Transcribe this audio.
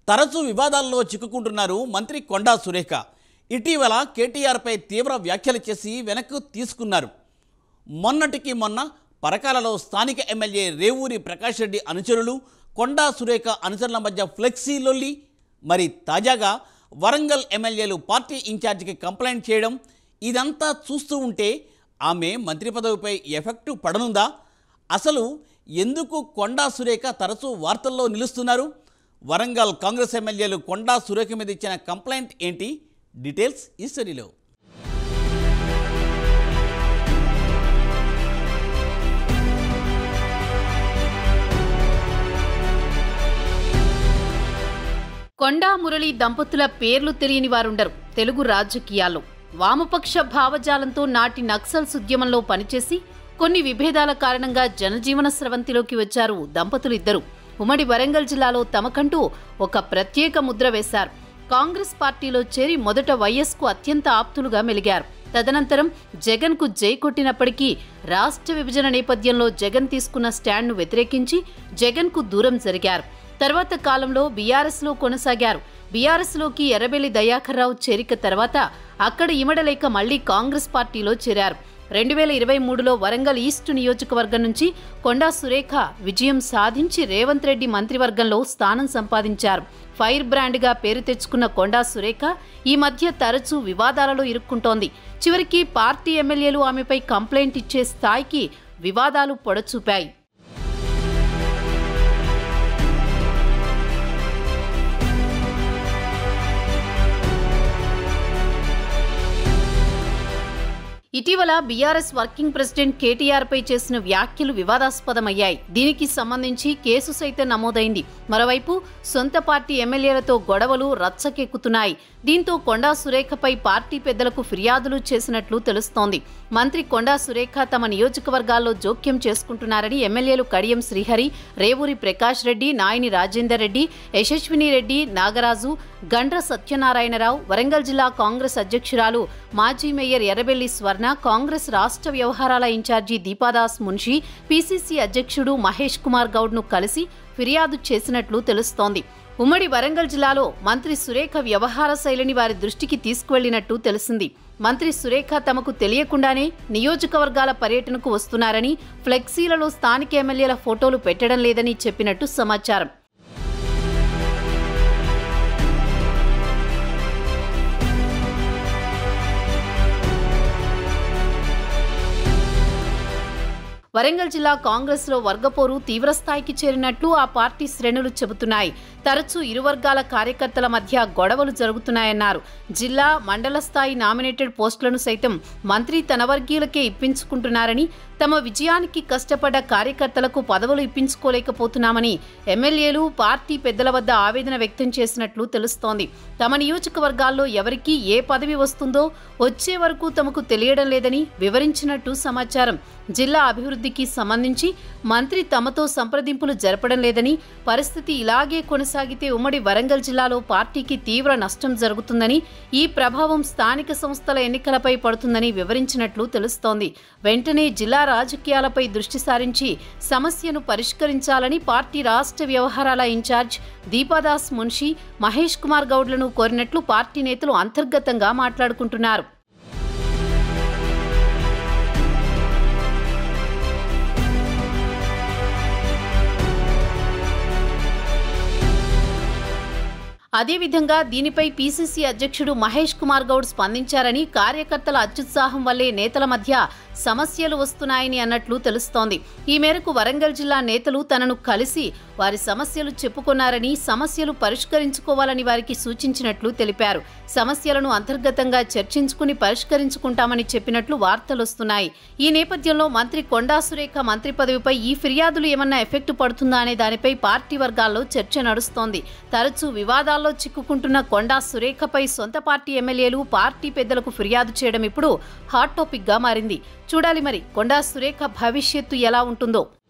తరచూ వివాదాల్లో చిక్కుకుంటున్నారు మంత్రి కొండా సురేఖ ఇటీవల కేటీఆర్పై తీవ్ర వ్యాఖ్యలు చేసి వెనక్కు తీసుకున్నారు మొన్నటికి మొన్న పరకాలలో స్థానిక ఎమ్మెల్యే రేవూరి ప్రకాష్ రెడ్డి అనుచరులు కొండా సురేఖ అనుచరుల మధ్య ఫ్లెక్సీ లొల్లి మరి తాజాగా వరంగల్ ఎమ్మెల్యేలు పార్టీ ఇన్ఛార్జికి కంప్లైంట్ చేయడం ఇదంతా చూస్తూ ఉంటే ఆమె మంత్రి పదవిపై ఎఫెక్టు పడనుందా అసలు ఎందుకు కొండా సురేఖ తరచూ వార్తల్లో నిలుస్తున్నారు వరంగల్ కాంగ్రెస్ ఎమ్మెల్యేలు కొండా సురేఖ మీద ఇచ్చిన కంప్లైంట్ ఏంటి డీటెయిల్స్ ఈ స్టడీలో కొండా మురళి దంపతుల పేర్లు తెలియని వారుండరు తెలుగు రాజకీయాల్లో వామపక్ష భావజాలంతో నాటి నక్సల్స్ ఉద్యమంలో పనిచేసి కొన్ని విభేదాల కారణంగా జనజీవన స్రవంతిలోకి వచ్చారు దంపతులు ఇద్దరు ఉమ్మడి వరంగల్ జిల్లాలో తమకంటూ ఒక ప్రత్యేక ముద్ర వేశారు కాంగ్రెస్ పార్టీలో చేరి మొదట వైఎస్కు అత్యంత ఆప్తులుగా మెలిగారు తదనంతరం జగన్కు జై కొట్టినప్పటికీ రాష్ట్ర విభజన నేపథ్యంలో జగన్ తీసుకున్న స్టాండ్ను వ్యతిరేకించి జగన్కు దూరం జరిగారు తర్వాత కాలంలో బీఆర్ఎస్లో కొనసాగారు బీఆర్ఎస్లోకి ఎర్రబెల్లి దయాకర్ రావు చేరిక తర్వాత అక్కడ ఇమడలేక మళ్లీ కాంగ్రెస్ పార్టీలో చేరారు రెండు వేల ఇరవై మూడులో వరంగల్ ఈస్ట్ నియోజకవర్గం నుంచి కొండా సురేఖ విజయం సాధించి రేవంత్ రెడ్డి మంత్రివర్గంలో స్థానం సంపాదించారు ఫైర్ బ్రాండ్గా పేరు తెచ్చుకున్న కొండా సురేఖ ఈ మధ్య తరచూ వివాదాలలో ఇరుక్కుంటోంది చివరికి పార్టీ ఎమ్మెల్యేలు ఆమెపై కంప్లైంట్ ఇచ్చే స్థాయికి వివాదాలు పొడచూపాయి ఇటీవల బీఆర్ఎస్ వర్కింగ్ ప్రెసిడెంట్ కేటీఆర్ పై చేసిన వ్యాఖ్యలు వివాదాస్పదమయ్యాయి దీనికి సంబంధించి కేసు సైతం నమోదైంది మరోవైపు సొంత పార్టీ ఎమ్మెల్యేలతో గొడవలు రచ్చకెక్కుతున్నాయి దీంతో కొండా సురేఖపై పార్టీ పెద్దలకు ఫిర్యాదులు చేసినట్లు తెలుస్తోంది మంత్రి కొండా సురేఖ తమ నియోజకవర్గాల్లో జోక్యం చేసుకుంటున్నారని ఎమ్మెల్యేలు కడియం శ్రీహరి రేవూరి ప్రకాష్ రెడ్డి నాయని రాజేందర్ రెడ్డి యశస్విని రెడ్డి నాగరాజు గండ్ర సత్యనారాయణరావు వరంగల్ జిల్లా కాంగ్రెస్ అధ్యక్షురాలు మాజీ మేయర్ ఎర్రబెల్లి స్వర్ణ కాంగ్రెస్ రాష్ట్ర వ్యవహారాల ఇన్ఛార్జి దీపాదాస్ మున్షి పీసీసీ అధ్యక్షుడు మహేష్ కుమార్ గౌడ్ను కలిసి ఫిర్యాదు చేసినట్లు తెలుస్తోంది ఉమ్మడి వరంగల్ జిల్లాలో మంత్రి సురేఖ వ్యవహార శైలిని వారి దృష్టికి తీసుకువెళ్లినట్టు తెలిసింది మంత్రి సురేఖ తమకు తెలియకుండానే నియోజకవర్గాల పర్యటనకు వస్తున్నారని ఫ్లెక్సీలలో స్థానిక ఎమ్మెల్యేల ఫోటోలు పెట్టడం లేదని చెప్పినట్టు సమాచారం వరంగల్ జిల్లా కాంగ్రెస్లో వర్గపోరు తీవ్రస్థాయికి చేరినట్లు ఆ పార్టీ శ్రేణులు చెబుతున్నాయి తరచూ ఇరు వర్గాల కార్యకర్తల మధ్య గొడవలు జరుగుతున్నాయన్నారు జిల్లా మండల స్థాయి నామినేటెడ్ పోస్టులను సైతం మంత్రి తన వర్గీయులకే ఇప్పించుకుంటున్నారని తమ విజయానికి కష్టపడ్డ కార్యకర్తలకు పదవులు ఇప్పించుకోలేకపోతున్నామని ఎమ్మెల్యేలు పార్టీ పెద్దల వద్ద ఆవేదన వ్యక్తం చేసినట్లు తెలుస్తోంది తమ నియోజకవర్గాల్లో ఎవరికి ఏ పదవి వస్తుందో వచ్చే వరకు తమకు తెలియడం లేదని వివరించినట్టు సమాచారం జిల్లా అభివృద్ధికి సంబంధించి మంత్రి తమతో సంప్రదింపులు జరపడం లేదని పరిస్థితి ఇలాగే కొనసాగితే ఉమ్మడి వరంగల్ జిల్లాలో పార్టీకి తీవ్ర నష్టం జరుగుతుందని ఈ ప్రభావం స్థానిక సంస్థల ఎన్నికలపై పడుతుందని వివరించినట్లు తెలుస్తోంది వెంటనే జిల్లా రాజకీయాలపై దృష్టి సారించి సమస్యను పరిష్కరించాలని పార్టీ రాష్ట్ర వ్యవహారాల ఇన్ఛార్జ్ దీపాదాస్ మున్షి మహేష్ కుమార్ గౌడ్లను కోరినట్లు పార్టీ నేతలు అంతర్గతంగా మాట్లాడుకుంటున్నారు అదేవిధంగా దీనిపై పీసీసీ అధ్యక్షుడు మహేష్ కుమార్ గౌడ్ స్పందించారని కార్యకర్తల అత్యుత్సాహం వల్లే నేతల మధ్య సమస్యలు వస్తున్నాయని అన్నట్లు తెలుస్తోంది ఈ మేరకు వరంగల్ జిల్లా నేతలు తనను కలిసి వారి సమస్యలు చెప్పుకున్నారని సమస్యలు పరిష్కరించుకోవాలని వారికి సూచించినట్లు తెలిపారు సమస్యలను అంతర్గతంగా చర్చించుకుని పరిష్కరించుకుంటామని చెప్పినట్లు వార్తలొస్తున్నాయి ఈ నేపథ్యంలో మంత్రి కొండా సురేఖ మంత్రి పదవిపై ఈ ఫిర్యాదులు ఏమన్నా ఎఫెక్ట్ పడుతుందా అనే దానిపై పార్టీ వర్గాల్లో చర్చ నడుస్తోంది తరచూ వివాదాల్లో చిక్కుకుంటున్న కొండా సురేఖపై సొంత పార్టీ ఎమ్మెల్యేలు పార్టీ పెద్దలకు ఫిర్యాదు చేయడం ఇప్పుడు హాట్ టాపిక్ గా మారింది చూడాలి మరి కొండా సురేఖ భవిష్యత్తు ఎలా ఉంటుందో